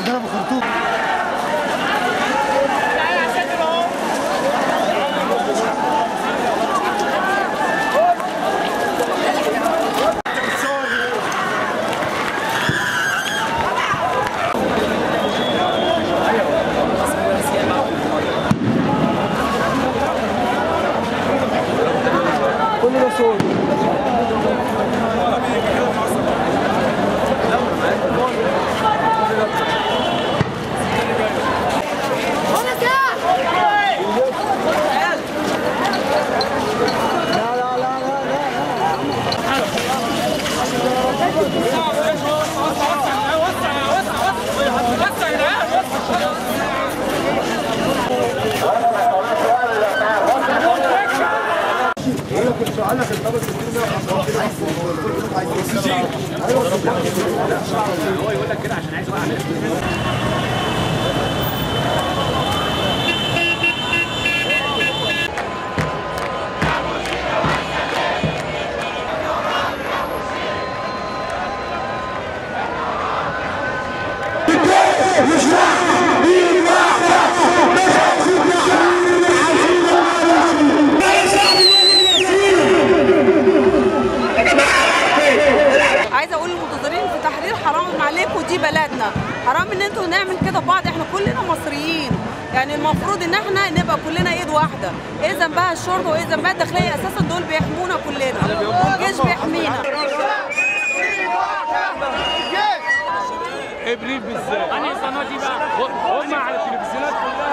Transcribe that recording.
عندنا في الخرطوم كل ده صوت لا لا لا لا لا عايزه اقول للمنتظرين في تحرير حرام عليكم دي بلدنا حرام ان انتوا نعمل كده ببعض احنا كلنا مصريين يعني المفروض ان احنا نبقى كلنا ايد واحده ايه ذنبها الشرطه وايه ذنبها الداخليه اساسا دول بيحمونا كلنا والجيش بيحمينا ابريل بالذات انهي قناه دي بقى هم على التلفزيونات كلها